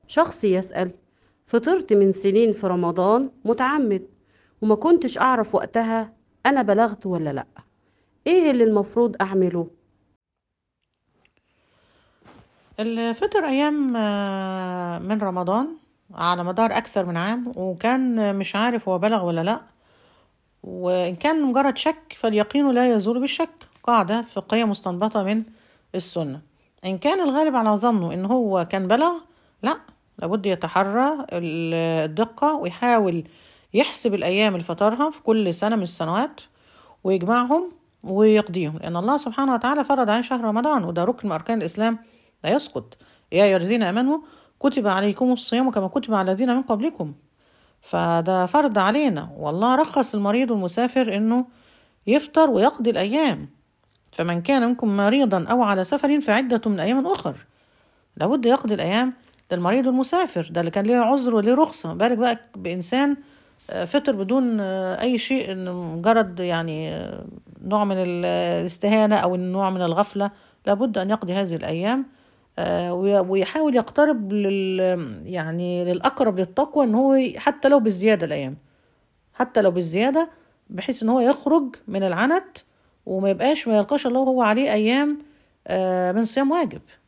شخص يسأل فطرت من سنين في رمضان متعمد وما كنتش أعرف وقتها أنا بلغت ولا لأ إيه اللي المفروض أعمله؟ الفطر أيام آه، من رمضان على مدار أكثر من عام وكان مش عارف هو بلغ ولا لأ وإن كان مجرد شك فاليقين لا يزول بالشك قاعدة فقهية مستنبطة من السنة إن كان الغالب على ظنه إن هو كان بلغ لا لابد يتحرى الدقة ويحاول يحسب الأيام اللي فطرها في كل سنة من السنوات ويجمعهم ويقضيهم لأن الله سبحانه وتعالى فرض عليه شهر رمضان وده ركن من أركان الإسلام لا يسقط يا أيها الذين آمنوا كتب عليكم الصيام كما كتب على الذين من قبلكم فده فرض علينا والله رخص المريض والمسافر إنه يفطر ويقضي الأيام فمن كان منكم مريضا أو على سفر فعدة من أيام أخر لابد يقضي الأيام ده المريض والمسافر ده اللي كان ليه عذر وليه رخصة بالك بقى بإنسان آه، فطر بدون آه، أي شيء إنه مجرد يعني آه، نوع من الاستهانة أو نوع من الغفلة لابد أن يقضي هذه الأيام آه، وي- ويحاول يقترب لل يعني للأقرب للتقوى إن هو ي- حتى لو بالزيادة الأيام حتى لو بالزيادة بحيث إن هو يخرج من العنت وما يبقاش ما يلقاش الله وهو عليه أيام آه، من صيام واجب